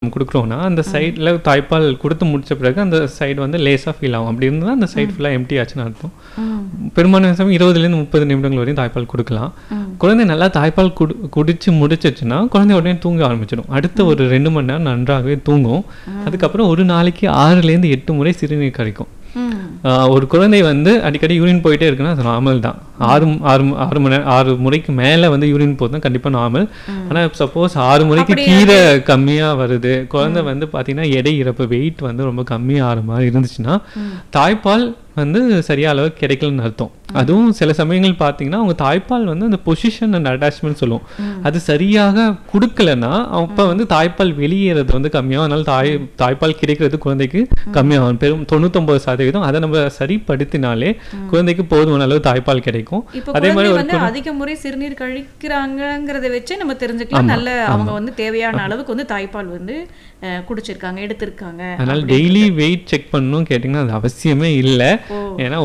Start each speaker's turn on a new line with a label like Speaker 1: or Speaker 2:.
Speaker 1: நம்ம கொடுக்குறோம்னா அந்த சைடில் தாய்ப்பால் கொடுத்து முடிச்ச பிறகு அந்த சைடு வந்து லேசாக ஃபீல் ஆகும் அப்படி இருந்தால் அந்த சைடு ஃபுல்லாக எம்டி ஆச்சுன்னு அர்த்தம்
Speaker 2: ம்.
Speaker 1: பெரும்பாலான சமயம் இருபதுலேருந்து முப்பது நிமிடங்கள் வரையும் தாய்ப்பால் கொடுக்கலாம் குழந்தை நல்லா தாய்ப்பால் குடி குடிச்சு முடிச்சிச்சுன்னா குழந்தை உடனே தூங்க ஆரம்பிச்சிடும் அடுத்த ஒரு ரெண்டு மணி நேரம் நன்றாகவே தூங்கும் அதுக்கப்புறம் ஒரு நாளைக்கு ஆறுலேருந்து எட்டு முறை சிறுநீர் கழிக்கும்
Speaker 2: ம்.
Speaker 1: ஆஹ் ஒரு குழந்தை வந்து அடிக்கடி யூரின் போயிட்டே இருக்குன்னா அது நார்மல் தான் ஆறு ஆறு ஆறு மணி நேரம் ஆறு முறைக்கு மேலே வந்து யூரின் போகுதுன்னா கண்டிப்பாக நார்மல் ஆனால் சப்போஸ் ஆறு முறைக்கு கீழே கம்மியாக வருது குழந்தை வந்து பார்த்தீங்கன்னா எடை இறப்பு வெயிட் வந்து ரொம்ப கம்மியாக ஆகிற மாதிரி இருந்துச்சுன்னா தாய்ப்பால் வந்து சரியா அளவு கிடைக்கலன்னு அர்த்தம் அதுவும் சில சமயங்கள் பார்த்தீங்கன்னா அவங்க தாய்ப்பால் வந்து அந்த பொசிஷன் அண்ட் அட்டாச்மெண்ட் சொல்லுவோம் அது சரியாக கொடுக்கலன்னா அப்போ வந்து தாய்ப்பால் வெளியேறது வந்து கம்மியாகும் அதனால தாய் தாய்ப்பால் கிடைக்கிறது குழந்தைக்கு கம்மியாகும் பெரும் தொண்ணூத்தொம்பது சதவீதம் அதை நம்ம சரிப்படுத்தினாலே குழந்தைக்கு போதுமான அளவு தாய்ப்பால் கிடைக்கும்
Speaker 2: இப்போ
Speaker 1: அதே மாதிரி
Speaker 2: குழந்தை
Speaker 1: ஒரு
Speaker 2: வந்து அதிக முறை சிறுநீர் கழிக்கிறாங்கங்கிறத வச்சு நம்ம தெரிஞ்சுக்கலாம் நல்ல அவங்க வந்து தேவையான அளவுக்கு வந்து தாய்ப்பால் வந்து அஹ், குடிச்சிருக்காங்க எடுத்திருக்காங்க
Speaker 1: அதனால டெய்லி வெயிட் செக் பண்ணணும் கேட்டிங்கன்னா அது அவசியமே இல்லை ஏன்னா